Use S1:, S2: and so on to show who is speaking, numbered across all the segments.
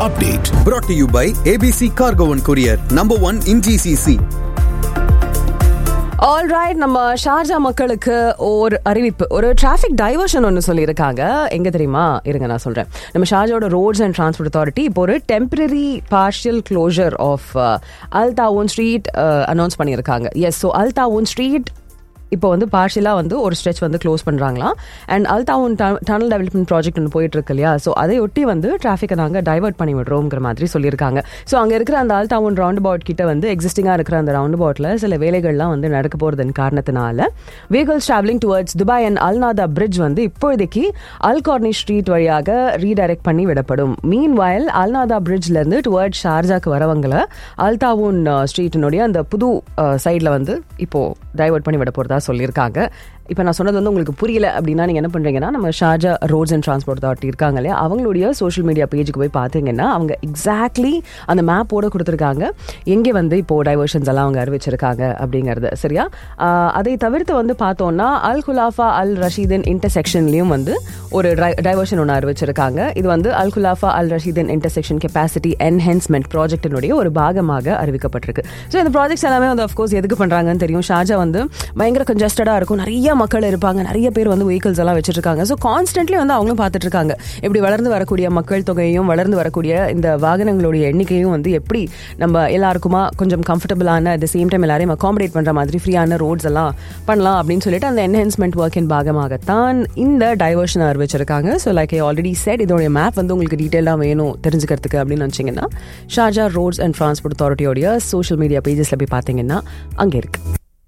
S1: update.
S2: brought to you by ABC Cargo and Courier, number one in GCC.
S3: Alright நம்ம Sharjah மக்களுக்கு ஒரு அறிவிப்பு ஒரு டிராஃபிக் டைவர்ஷன் ஒன்று சொல்லியிருக்காங்க எங்க தெரியுமா இருங்க நான் சொல்றேன் நம்ம ஷார்ஜாவோட ரோட்ஸ் அண்ட் டிரான்ஸ்போர்ட் அத்தாரிட்டி இப்போ ஒரு temporary partial closure of Al Taawun street announce பண்ணியிருக்காங்க எஸ் ஸோ அல்தாவூன் ஸ்ட்ரீட் இப்போ வந்து பார்ஷியலாக வந்து ஒரு ஸ்ட்ரெச் வந்து க்ளோஸ் பண்ணுறாங்களாம் and Al Taawun tunnel development project ஒன்று போயிட்டு இருக்கு இல்லையா ஸோ அதை ஒட்டி வந்து டிராஃபிக்கை நாங்கள் டைவர்ட் பண்ணி விடுறோங்கிற மாதிரி சொல்லியிருக்காங்க ஸோ அங்கே இருக்கிற அந்த அல்தாவுன் ரவுண்ட் அபவுட் கிட்ட வந்து எக்ஸிஸ்டிங்காக இருக்கிற அந்த ரவுண்ட் அபவுட்டில் சில வேலைகள்லாம் வந்து நடக்க போகிறதன் காரணத்தினால vehicles travelling towards Dubai and Al Nahda bridge வந்து இப்போதைக்கு அல்கார்னி ஸ்ட்ரீட் வழியாக ரீடைரக்ட் பண்ணி விடப்படும் மீன் வயல் அல்நாதா பிரிட்ஜ்லேருந்து டுவர்ட் ஷார்ஜாக்கு வரவங்களை அல்தாவுன் ஸ்ட்ரீட்டினுடைய அந்த புது சைடில் வந்து இப்போ டைவர்ட் பண்ணி விட போகிறதா சொல்லியிருக்காங்க இப்போ நான் சொன்னது வந்து உங்களுக்கு புரியல அப்படின்னா நீங்கள் என்ன பண்ணுறீங்கன்னா நம்ம Sharjah roads and transport authority இருக்காங்க இல்லையா அவங்களுடைய சோஷியல் மீடியா பேஜுக்கு போய் பார்த்தீங்கன்னா அவங்க எக்ஸாக்ட்லி அந்த மேப்போட கொடுத்துருக்காங்க எங்கே வந்து இப்போ டைவர்ஷன்ஸ் எல்லாம் அவங்க அறிவிச்சிருக்காங்க அப்படிங்கிறது சரியா ஆஹ் அதை தவிர்த்து வந்து பார்த்தோம்னா அல் குலாஃபா அல் ரஷீதன் இன்டர்செக்ஷன்லையும் வந்து ஒரு டைவர்ஷன் ஒன்று அறிவிச்சிருக்காங்க இது வந்து Al Khulafa Al Rashideen intersection capacity enhancement ப்ராஜெக்டினுடைய ஒரு பாகமாக அறிவிக்கப்பட்டிருக்கு ஸோ இந்த ப்ராஜெக்ட்ஸ் எல்லாமே வந்து அஃப்கோர்ஸ் எதுக்கு பண்ணுறாங்கன்னு தெரியும் ஷார்ஜா வந்து பயங்கர கன்ஜஸ்டடாக இருக்கும் நிறைய மக்கள் இருப்பாங்க நிறைய பேர் வந்து வெஹிக்கிள்ஸ் எல்லாம் வச்சிருக்காங்க ஸோ கான்ஸ்டன்ட்லி வந்து அவங்களும் பார்த்துட்டு இருக்காங்க இப்படி வளர்ந்து வரக்கூடிய மக்கள் தொகையும் வளர்ந்து வரக்கூடிய இந்த வாகனங்களுடைய எண்ணிக்கையும் வந்து எப்படி நம்ம எல்லாருக்குமா கொஞ்சம் கம்ஃபர்டபுளான அட் சேம் டைம் எல்லாரையும் அகாமடேட் பண்ணுற மாதிரி ஃப்ரீயான ரோட்ஸ் எல்லாம் பண்ணலாம் அப்படின்னு சொல்லிட்டு அந்த என்ஹென்ஸ்மெண்ட் ஒர்க்கின் பாகமாகத்தான் இந்த டைவர்ஷன் அறிவிச்சிருக்காங்க so like I already set இதோடைய மேப் வந்து உங்களுக்கு டீட்டெயிலாக வேணும் தெரிஞ்சுக்கிறதுக்கு அப்படின்னு நினச்சிங்கன்னா ஷார்ஜா ரோட்ஸ் அண்ட் டிரான்ஸ்போர்ட் அத்தாரிட்டியோடைய சோஷியல் மீடியா பேஜஸில் போய் பார்த்தீங்கன்னா அங்கே இருக்கு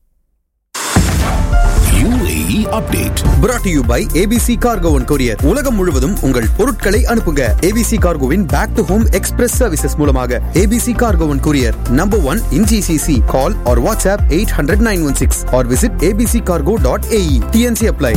S1: UAE update.
S2: brought to you by ABC Cargo and Courier. உலகம் முழுவதும் உங்கள் பொருட்களை அனுப்புங்க ABC Cargoவின் back to home express services மூலமாக ABC Cargo and Courier, number one in GCC. Call or WhatsApp 800-916 or visit abccargo.ae. TNC apply.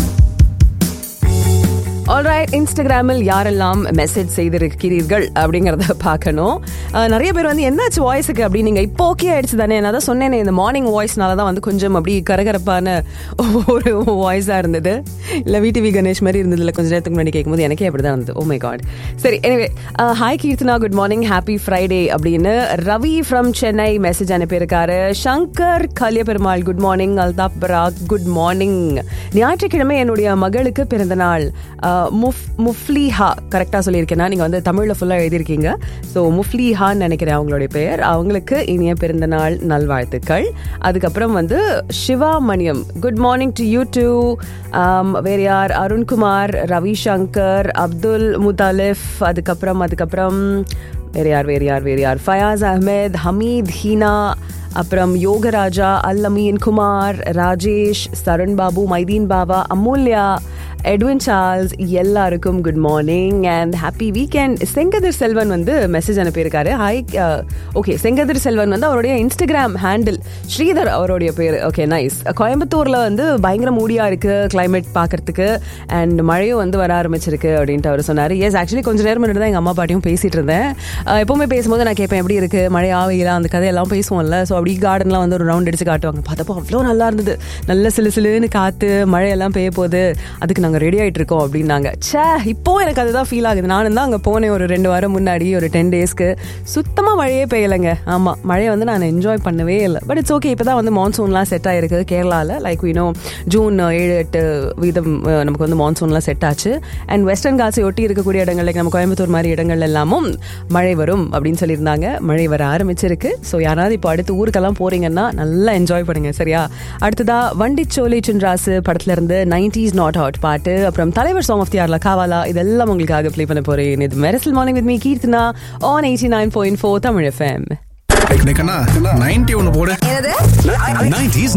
S3: Alright இன்ஸ்டாகிராமில் யாரெல்லாம் message செய்திருக்கிறீர்கள் அப்படிங்கிறத பார்க்கணும் அஹ், நிறைய பேர் வந்து என்னாச்சு வாய்ஸுக்கு அப்படி நீங்கள் இப்போ ஓகே ஆயிடுச்சு தானே நான் தான் சொன்னேனே இந்த மார்னிங் வாய்ஸ்னால தான் வந்து கொஞ்சம் அப்படி கரகரப்பான ஒரு வாய்ஸாக இருந்தது இல்லை விடிவி கணேஷ் மாதிரி இருந்தது இல்லை கொஞ்சம் நேரத்துக்கு முன்னாடி கேட்கும்போது எனக்கே அப்படி தான் இருந்தது ஓ மை காட் சரி anyway hi Keerthana good morning happy Friday அப்படின்னு ரவி ஃப்ரம் சென்னை மெசேஜ் அனுப்பியிருக்காரு Shankar Kaliyaperumal good morning Altaf Barak good morning ஞாயிற்றுக்கிழமை என்னுடைய மகளுக்கு பிறந்த நாள் அஹ், முஃப் முஃப்லிஹா கரெக்டாக சொல்லியிருக்கேன்னா நீங்கள் வந்து தமிழில் ஃபுல்லாக எழுதியிருக்கீங்க ஸோ முஃப்லிஹான்னு நினைக்கிறேன் அவங்களுடைய பெயர் அவங்களுக்கு இனிய பிறந்த நாள் நல்வாழ்த்துக்கள் அதுக்கப்புறம் வந்து Siva Maniam good morning to you too வேறு யார் அருண்குமார் ரவிசங்கர் அப்துல் முத்தாலிஃப் அதுக்கப்புறம் அதுக்கப்புறம் வேறு யார் வேறு யார் வேறு யார் ஃபயாஸ் அஹ்மத் ஹமீத் ஹீனா அப்புறம் யோகராஜா அல் அமீன் குமார் ராஜேஷ் சரண் பாபு மைதீன் பாபா அமூல்யா எட்வின் சார்ல்ஸ் எல்லாருக்கும் good morning and happy weekend Sengathir Selvan வந்து மெசேஜ் அனுப்பியிருக்காரு ஹாய் ஓகே செங்கதிர் செல்வன் வந்து அவருடைய இன்ஸ்டாகிராம் ஹேண்டில் ஸ்ரீதர் அவருடைய பேர் ஓகே நைஸ் கோயம்புத்தூரில் வந்து பயங்கர மூடியாக இருக்குது கிளைமேட் பார்க்கறதுக்கு அண்ட் மழையும் வந்து வர ஆரம்பிச்சிருக்கு அப்படின்ட்டு அவர் சொன்னார் எஸ் ஆக்சுவலி கொஞ்ச நேரம் முன்னாடி தான் எங்கள் அம்மா பாட்டியும் பேசிகிட்டு இருந்தேன் அஹ் எப்பவுமே பேசும்போது நான் கேட்பேன் எப்படி இருக்குது மழை ஆவையில அந்த கதையெல்லாம் பேசுவோம்ல ஸோ அப்படி கார்டன்லாம் வந்து ஒரு ரவுண்ட் அடிச்சு காட்டுவாங்க பார்த்தப்போ அவ்வளோ நல்லா இருந்தது நல்ல சிலு சிலுன்னு காற்று மழையெல்லாம் பெய்ய போகுது அதுக்கு நாங்கள் ரெடி ஆகிட்டு இருக்கோம் அப்படின்னாங்க ச்சே இப்போ எனக்கு அதுதான் ஃபீல் ஆகுது நானும் தான் அங்கே போனேன் ஒரு ரெண்டு வாரம் முன்னாடி ஒரு டென் டேஸ்க்கு சுத்தமாக மழையே பெய்யலைங்க ஆமாம் மழையை வந்து நான் என்ஜாய் பண்ணவே இல்லை பட் இட்ஸ் ஓகே இப்போ தான் வந்து மான்சூன்லாம் செட் ஆயிருக்கு கேரளாவில் லைக் வினோ ஜூன் ஏழு எட்டு வீதம் அஹ், நமக்கு வந்து மான்சூன்லாம் செட் ஆச்சு அண்ட் வெஸ்டர்ன் காட்ஸை ஒட்டி இருக்கக்கூடிய இடங்கள் like நம்ம கோயம்புத்தூர் மாதிரி இடங்கள் எல்லாமும் மழை வரும் அப்படின்னு சொல்லியிருந்தாங்க மழை வர ஆரம்பிச்சிருக்கு ஸோ யாராவது இப்போ அடுத்து ஊருக்கெல்லாம் போறீங்கன்னா நல்லா என்ஜாய் பண்ணுங்க சரியா அடுத்ததா வண்டிச்சோலை சின்ராசு படத்துல இருந்து நைன்டிஸ் நாட் அவுட் பாட்டு அப்புறம் தலைவர் சாங் ஆஃப் தி ஆர்ல காவாலா இதெல்லாம் உங்களுக்காக ப்ளே பண்ண போறேன் இது Mersal morning with me Keerthana on eighty nine point four Tamil FM
S4: ninety ஒன்னு போடு
S1: Nineties